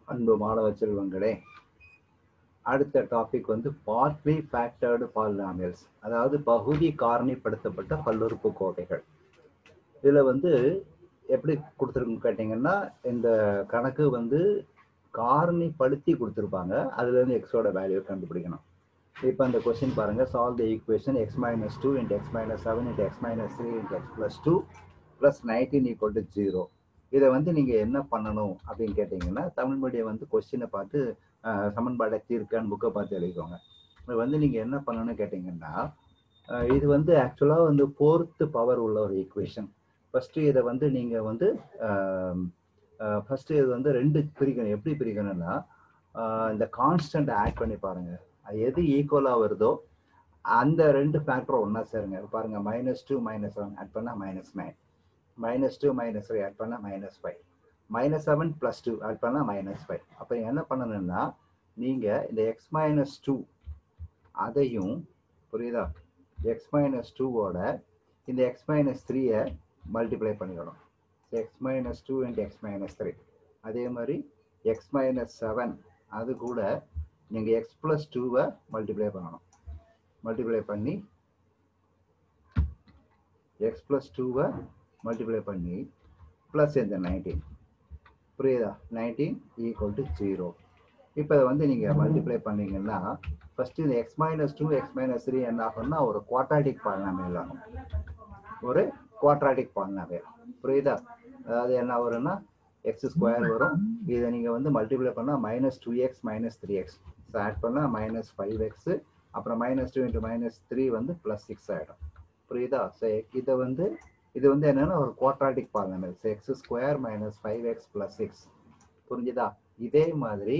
அன்பு மாணவ செல்வங்களே அடுத்த டாபிக் வந்து பார்ட்லி ஃபேக்டர்டு பாலினாமியல்ஸ் அதாவது பகுதி காரணிப்படுத்தப்பட்ட பல்லுறுப்புக்கோவைகள் இதில் வந்து எப்படி கொடுத்துருக்குன்னு கேட்டிங்கன்னா இந்த கணக்கு வந்து காரணிப்படுத்தி கொடுத்துருப்பாங்க அதுலேருந்து எக்ஸோட வேல்யூ கண்டுபிடிக்கணும் இப்போ அந்த கொஸ்டின் பாருங்க solve the equation x minus two into x minus seven into x minus three into x plus two plus nineteen equal to zero இதை வந்து நீங்கள் என்ன பண்ணணும் அப்படின்னு கேட்டிங்கன்னா தமிழ் மீடியம் வந்து கொஸ்டினை பார்த்து அஹ், சமன்பாடை தீர்க்கான்னு புக்கை பார்த்து எழுதிக்கோங்க இது வந்து நீங்கள் என்ன பண்ணணும்னு கேட்டிங்கன்னா அஹ், இது வந்து ஆக்சுவலாக வந்து ஃபோர்த்து பவர் உள்ள ஒரு ஈக்குவேஷன் ஃபஸ்ட்டு இதை வந்து நீங்கள் வந்து ஃபஸ்ட்டு இது வந்து ரெண்டு பிரிக்கணும் எப்படி பிரிக்கணும்னா அஹ், இந்த கான்ஸ்டன்ட் ஆட் பண்ணி பாருங்கள் அது எது ஈக்குவலாக வருதோ அந்த ரெண்டு ஃபேக்டரும் ஒன்றா சேருங்க இப்ப பாருங்க minus two minus seven add பண்ணால் minus nine minus two minus three add பண்ணால் minus five minus seven plus two add பண்ணால் மைனஸ் ஃபைவ் அப்போ என்ன பண்ணணும்னா நீங்கள் இந்த எக்ஸ் மைனஸ் டூ அதையும் புரியுதா எக்ஸ் மைனஸ் டூவோட இந்த எக்ஸ் மைனஸ் த்ரீயை மல்டிப்ளை பண்ணிக்கணும் x minus two and x minus three அதே மாதிரி எக்ஸ் மைனஸ் செவன் அது கூட நீங்கள் எக்ஸ் ப்ளஸ் டூவை மல்டிப்ளை பண்ணணும் மல்டிப்ளை பண்ணி எக்ஸ் ப்ளஸ் டூவை மல்டிப்ளை பண்ணி ப்ளஸ் இந்த நைன்டீன் புரியுதா நைன்டீன் ஈக்குவல் டு ஜீரோ இப்போ இதை வந்து நீங்கள் மல்டிப்ளை பண்ணீங்கன்னா ஃபஸ்ட்டு இந்த x minus two x minus three என்ன ஆகும்னா ஒரு குவாட்ராட்டிக் பாலினாமியல் ஆகும் ஒரு குவாட்ராட்டிக் பாலினாமியல் புரியுதா அதாவது என்ன வரும்னா எக்ஸ் ஸ்கொயர் வரும் இதை நீங்கள் வந்து மல்டிப்ளை பண்ணால் minus two x minus three x so add பண்ணால் மைனஸ் ஃபைவ் எக்ஸு அப்புறம் minus two into minus three வந்து ப்ளஸ் சிக்ஸ் ஆகிடும் புரியுதா ஸோ இதை வந்து இது வந்து என்னன்னா ஒரு quadratic polynomial so x square minus five x plus six புரிஞ்சுதா இதே மாதிரி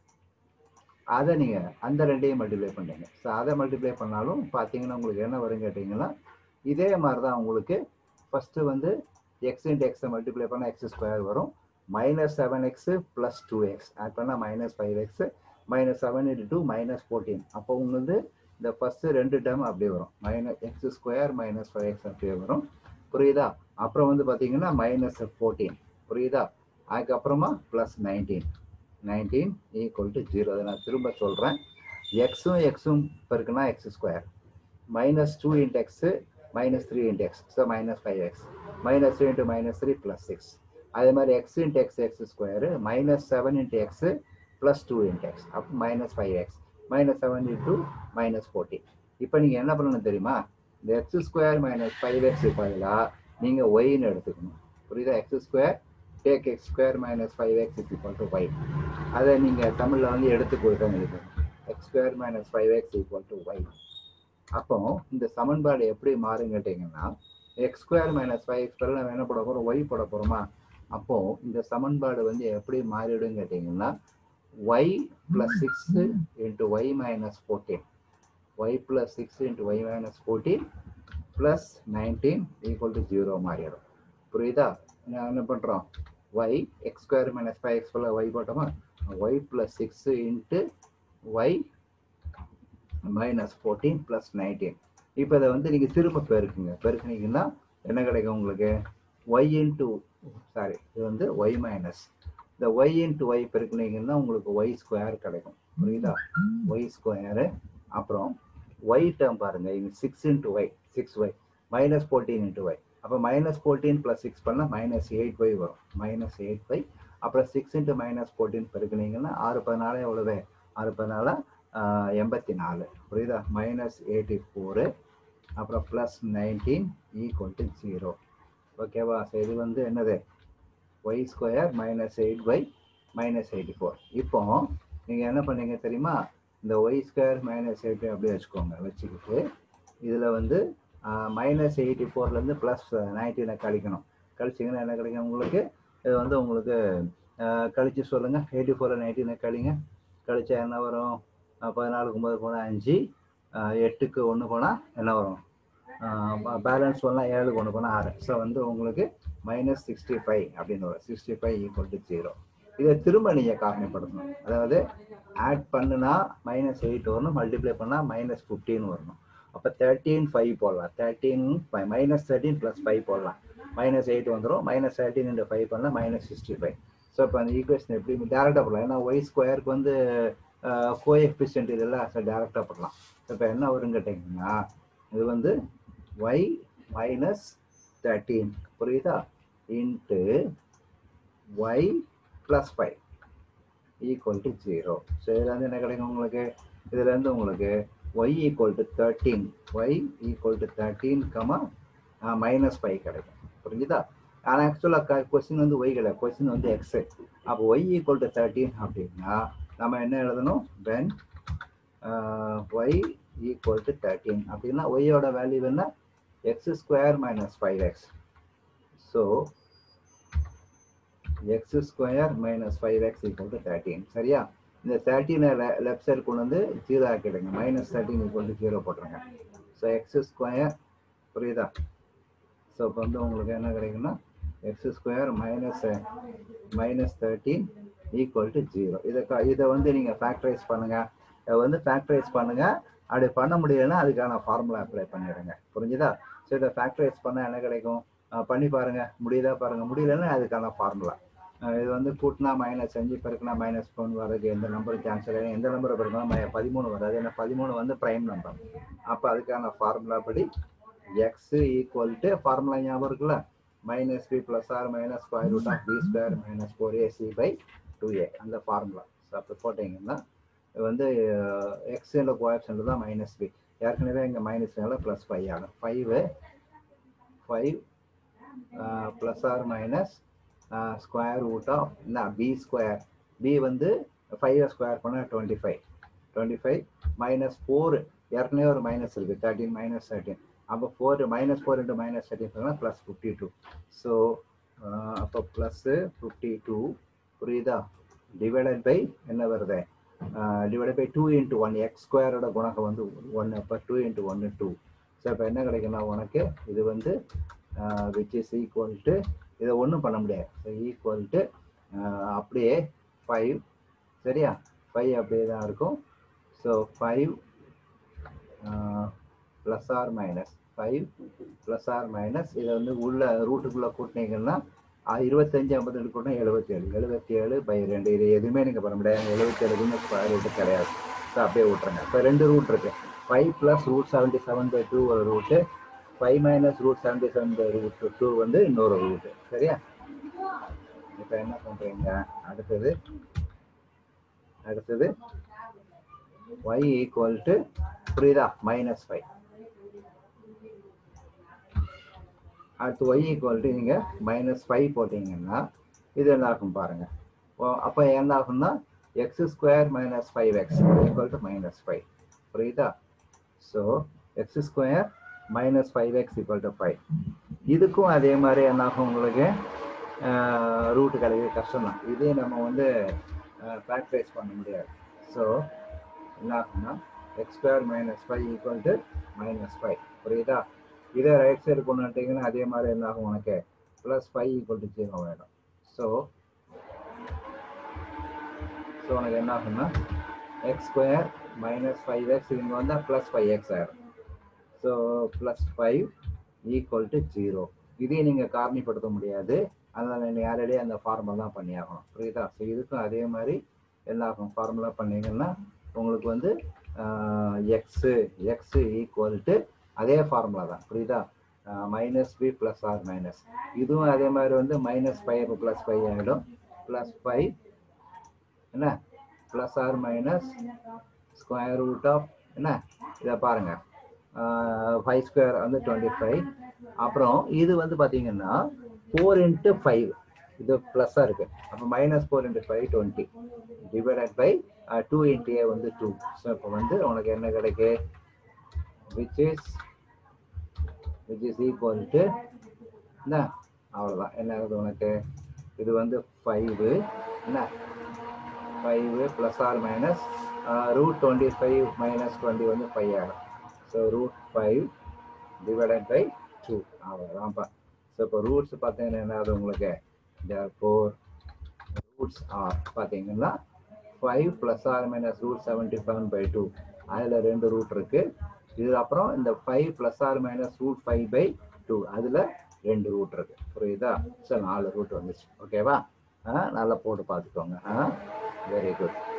அதை நீங்கள் அந்த ரெண்டையும் மல்டிப்ளை பண்ணுறீங்க ஸோ அதை மல்டிப்ளை பண்ணாலும் பார்த்தீங்கன்னா உங்களுக்கு என்ன வரும் கேட்டிங்கன்னா இதே மாதிரி தான் உங்களுக்கு ஃபஸ்ட்டு வந்து எக்ஸ் இன்ட்டு எக்ஸை மல்டிப்ளை பண்ணால் எக்ஸ் ஸ்கொயர் வரும் minus seven x plus two x add பண்ணால் minus five x minus seven into two minus fourteen அப்போ உங்களுக்கு இந்த ஃபஸ்ட்டு ரெண்டு டேர்ம் அப்படியே வரும் minus x square minus five x அப்படியே வரும் புரியுதா அப்புறம் வந்து பார்த்தீங்கன்னா மைனஸ் ஃபோர்டீன் புரியுதா அதுக்கப்புறமா plus nineteen nineteen equal to zero அதை நான் திரும்ப சொல்கிறேன் எக்ஸும் எக்ஸும் பெருக்குனா x square minus two into x minus three into x so minus five x minus three into minus three plus six அதே மாதிரி x into x x square minus seven into x plus two into x அப்போ minus five x minus seven into minus forty இப்போ நீங்கள் என்ன பண்ணணும் தெரியுமா இந்த x square minus five x பதிலாக நீங்கள் ஒய்ன்னு எடுத்துக்கணும் புரியுதா x square take x square minus five x is equal to y அதை நீங்கள் தமிழில் வந்து எடுத்து கொடுத்தா எழுதணும் x square minus five x equal to y அப்போ இந்த சமன்பாடு எப்படி மாறும் கேட்டிங்கன்னா x square minus five x நம்ம என்ன போட போகிறோம் ஒய் போட போகிறோமா அப்போ இந்த சமன்பாடு வந்து எப்படி மாறிடும் கேட்டிங்கன்னா y plus six into y minus fourteen y plus six into y minus fourteen plus nineteen equal to zero மாறிடும் புரியுதா நான் என்ன பண்ணுறோம் y x square minus five x போல் ஒய் போட்டோமா y plus six into y minus fourteen plus nineteen இப்போ இதை வந்து நீங்கள் திரும்ப பெருக்குங்க பெருக்குனீங்கன்னா என்ன கிடைக்கும் உங்களுக்கு ஒய் இன்ட்டு சாரி இது வந்து ஒய் மைனஸ் இந்த ஒய் இன்ட்டு ஒய் பெருக்குனீங்கன்னா உங்களுக்கு ஒய் ஸ்கொயர் கிடைக்கும் புரியுதா ஒய் ஸ்கொயரு அப்புறம் ஒய் டேர்ம் பாருங்க இங்க six into y six y minus fourteen into y அப்போ மைனஸ் ஃபோர்டீன் ப்ளஸ் சிக்ஸ் பண்ணால் மைனஸ் எயிட் ஒய் வரும் மைனஸ் எயிட் ஒய் அப்புறம் சிக்ஸ் இன்ட்டு மைனஸ் ஃபோர்டீன் பெருக்குனீங்கன்னா ஆறு பதினாலு எவ்வளவு ஆறு பதினாலு எண்பத்தி நாலு புரியுதா மைனஸ் எயிட்டி ஃபோரு அப்புறம் plus nineteen equal to zero ஓகேவா ஸோ இது வந்து என்னது y square minus eight y minus eighty four இப்போ நீங்கள் என்ன பண்ணீங்க தெரியுமா இந்த ஒய் ஸ்கொயர் மைனஸ் எயிட்டி அப்படியே வச்சுக்கோங்க வச்சுக்கிட்டு இதில் வந்து மைனஸ் எயிட்டி ஃபோர்லேருந்து ப்ளஸ் நைன்டீனை கழிக்கணும் கழிச்சிங்கன்னா என்ன கிடைக்கும் உங்களுக்கு இது வந்து உங்களுக்கு ஆஹ், கழிச்சு சொல்லுங்கள் எயிட்டி ஃபோரில் நைன்டீனை கழிங்க கழிச்சா என்ன வரும் ஆஹ், பதினாலுக்கு ஒம்பது போனால் அஞ்சு ஆஹ், எட்டுக்கு ஒன்று போனால் என்ன வரும் பேலன்ஸ் பண்ணால் ஏழுக்கு ஒன்று போனால் ஆறு ஸோ வந்து உங்களுக்கு மைனஸ் சிக்ஸ்டி ஃபைவ் அப்படின்னு வரும் sixty five equal to zero இதை திரும்ப நீங்கள் காரணிப்படுத்தணும் அதாவது ஆட் பண்ணுனா மைனஸ் எயிட் வரணும் மல்டிப்ளை பண்ணால் மைனஸ் ஃபிஃப்டீன் வரணும் அப்போ தேர்ட்டீன் ஃபைவ் போடலாம் thirteen five minus thirteen plus five போடலாம் மைனஸ் எயிட் வந்துடும் மைனஸ் தேர்ட்டீன் இன்ட்டு ஃபைவ் பண்ணால் மைனஸ் சிக்ஸ்டி ஃபைவ் ஸோ இப்போ அந்த ஈக்குவேஷன் எப்படி டேரெக்டாக போடலாம் ஏன்னா ஒய் ஸ்கொயருக்கு வந்து கோஎஃபிஷியன்ட் இதெல்லாம் ஸோ டேரெக்டாக போடலாம் இப்போ என்ன வரும்னு கேட்டிங்கன்னா இது வந்து ஒய் மைனஸ் தேர்ட்டீன் புரியுதா into y plus five equal to zero so இதுலேருந்து என்ன கிடைக்கும் உங்களுக்கு இதுலேருந்து உங்களுக்கு y equal to thirteen y equal to thirteen comma minus five கிடைக்கும் புரிஞ்சுதா ஆனால் ஆக்சுவலாக கொஸ்டின் வந்து ஒய் கிடையாது கொஸ்டின் வந்து எக்ஸு அப்போ ஒய் ஈக்குவல் டு தேர்ட்டீன் அப்படின்னா நம்ம என்ன எழுதணும் when y equal to thirteen அப்படின்னா ஒய்யோட வேல்யூ என்ன x square minus five x so x square minus five x equal to thirteen சரியா இந்த தேர்ட்டீனை லெஃப்ட் சைடு கொண்டு வந்து ஜீரோ ஆக்கிடுங்க minus thirteen equal to zero போட்டுருங்க ஸோ எக்ஸ் ஸ்கொயர் புரியுதா ஸோ இப்போ வந்து உங்களுக்கு என்ன கிடைக்குன்னா x square minus minus thirteen equal to zero இதை க- இதை வந்து நீங்கள் ஃபேக்டரைஸ் பண்ணுங்க இதை வந்து ஃபேக்டரைஸ் பண்ணுங்க அப்படி பண்ண முடியலைன்னா அதுக்கான ஃபார்முலா அப்ளை பண்ணிடுங்க புரிஞ்சுதா ஸோ இதை ஃபேக்டரைஸ் பண்ணால் என்ன கிடைக்கும் அஹ் பண்ணி பாருங்க முடியுதா பாருங்க முடியலன்னா அதுக்கான ஃபார்முலா இது வந்து கூட்டினா மைனஸ் அஞ்சு பெருக்குனா மைனஸ் ஒன் வர்றது எந்த நம்பர் கேன்சல் ஆகும் எந்த நம்பர் பெருக்கினா பதிமூணு வராது ஏன்னா பதிமூணு வந்து ப்ரைம் நம்பர் அப்போ அதுக்கான ஃபார்முலா படி எக்ஸ் ஈக்குவல் டு ஃபார்முலா ஞாபகம் இருக்குல்ல minus b plus or minus square root of b square minus four ac by two a அந்த ஃபார்முலா ஸோ அப்போ போட்டிங்கன்னா இது வந்து எக்ஸில் கோஆப்ஷனில் தான் மைனஸ் பி ஏற்கனவே இங்கே மைனஸ்னால ப்ளஸ் ஃபைவ் ஆகும் five five plus or minus square root of என்ன பி ஸ்கொயர் பி வந்து ஃபைவ் ஸ்கொயர் பண்ணால் twenty five twenty five minus four ஏற்கனவே ஒரு மைனஸ் இருக்குது தேர்ட்டின் மைனஸ் தேர்ட்டின் அப்போ four minus four into minus thirteen பண்ணால் plus fifty two so அப்போ plus fifty two புரியுதா டிவைடட் பை என்ன வருது divided by two into one x ஸ்கொயரோட குணகம் வந்து ஒன் அப்போ டூ இன்ட்டு ஒன்று டூ ஸோ இப்போ என்ன கிடைக்குன்னா உனக்கு இது வந்து விச் இஸ் ஈக்குவல் டு இதை ஒன்றும் பண்ண முடியாது ஸோ ஈக்குவல் டு அப்படியே ஃபைவ் சரியா ஃபைவ் அப்படியே தான் இருக்கும் so five plus or minus five plus or minus இதை வந்து உள்ள ரூட்டுக்குள்ளே கூட்டினீங்கன்னா இருபத்தஞ்சு ஐம்பத்தி ரெண்டு கூட்டினா எழுபத்தேழு எழுபத்தி ஏழு பை ரெண்டு இது எதுவுமே நீங்கள் பண்ண முடியாது எழுபத்தேழுக்குன்னு ஸ்கொயர் ரூட்டு கிடையாது ஸோ அப்படியே விட்ருங்க இப்போ ரெண்டு ரூட் இருக்கு five plus root seventy seven by two ஒரு root five minus root seventy seven by root two வந்து இன்னொரு ரூட்டு சரியா இப்போ என்ன பண்ணுறீங்க அடுத்தது அடுத்தது y ஈக்குவல் டு புரியுதா மைனஸ் ஃபைவ் அடுத்து y ஈக்குவல் டு நீங்கள் மைனஸ் ஃபைவ் போட்டிங்கன்னா இது என்ன ஆகும் பாருங்க ஓ அப்போ என்ன ஆகும்னா x square minus five x equal to minus five புரியுதா so x square minus five x equal to five இதுக்கும் அதே மாதிரி என்ன ஆகும் உங்களுக்கு ரூட்டு கிடைக்கிறது கஷ்டம் தான் இதே நம்ம வந்து ஃபேக்டரைஸ் பண்ண முடியாது ஸோ என்ன ஆகும்னா x square minus five equal to minus five புரியுதா இதே ரைட் சைடு கொண்டு வந்துட்டீங்கன்னா அதே மாதிரி என்ன ஆகும் உனக்கு plus five equal to zero ஆகிடும் ஸோ ஸோ உனக்கு என்ன ஆகும்னா x square minus five x இங்கே வந்தால் ப்ளஸ் ஃபைவ் எக்ஸ் ஆகிடும் so plus five equal to zero இதையும் நீங்கள் காரணிப்படுத்த முடியாது அதனால் நீங்கள் நேரடியாக அந்த ஃபார்முலா தான் பண்ணி ஆகணும் புரியுதா ஸோ இதுக்கும் அதே மாதிரி என்ன ஆகும் ஃபார்முலா பண்ணீங்கன்னா உங்களுக்கு வந்து எக்ஸு எக்ஸு ஈக்குவல் டு அதே ஃபார்முலா தான் புரியுதா minus b plus or minus இதுவும் அதே மாதிரி வந்து மைனஸ் ஃபைவ் ப்ளஸ் ஃபைவ் ஆகிடும் ப்ளஸ் ஃபைவ் என்ன plus or minus square root of என்ன இதை பாருங்கள் ஃபைவ் ஸ்கொயர் வந்து டுவெண்ட்டி ஃபைவ் அப்புறம் இது வந்து பார்த்தீங்கன்னா ஃபோர் இன்ட்டு ஃபைவ் இது ப்ளஸ்ஸாக இருக்குது அப்போ minus four into five twenty divided by two into a வந்து டூ ஸோ இப்போ வந்து உனக்கு என்ன கிடைக்கு which is which is equal to என்ன அவ்வளோதான் என்ன ஆகுது உனக்கு இது வந்து ஃபைவு என்ன five plus or minus root twenty five minus twenty வந்து ஃபைவ் ஆகும் so root five divided by two அவ்வளோதான்ப்பா ஸோ இப்போ ரூட்ஸ் பார்த்தீங்கன்னா என்ன ஆகுது உங்களுக்கு ஃபோர் ரூட்ஸ் ஆர் பார்த்தீங்கன்னா five plus or minus root seventy seven by two அதில் ரெண்டு ரூட் இருக்கு இது அப்புறம் இந்த five plus or minus root five by two அதில் ரெண்டு ரூட் இருக்கு புரியுதா ஸோ நாலு ரூட் வந்துச்சு ஓகேவா நல்லா போட்டு பார்த்துக்கோங்க வெரி குட்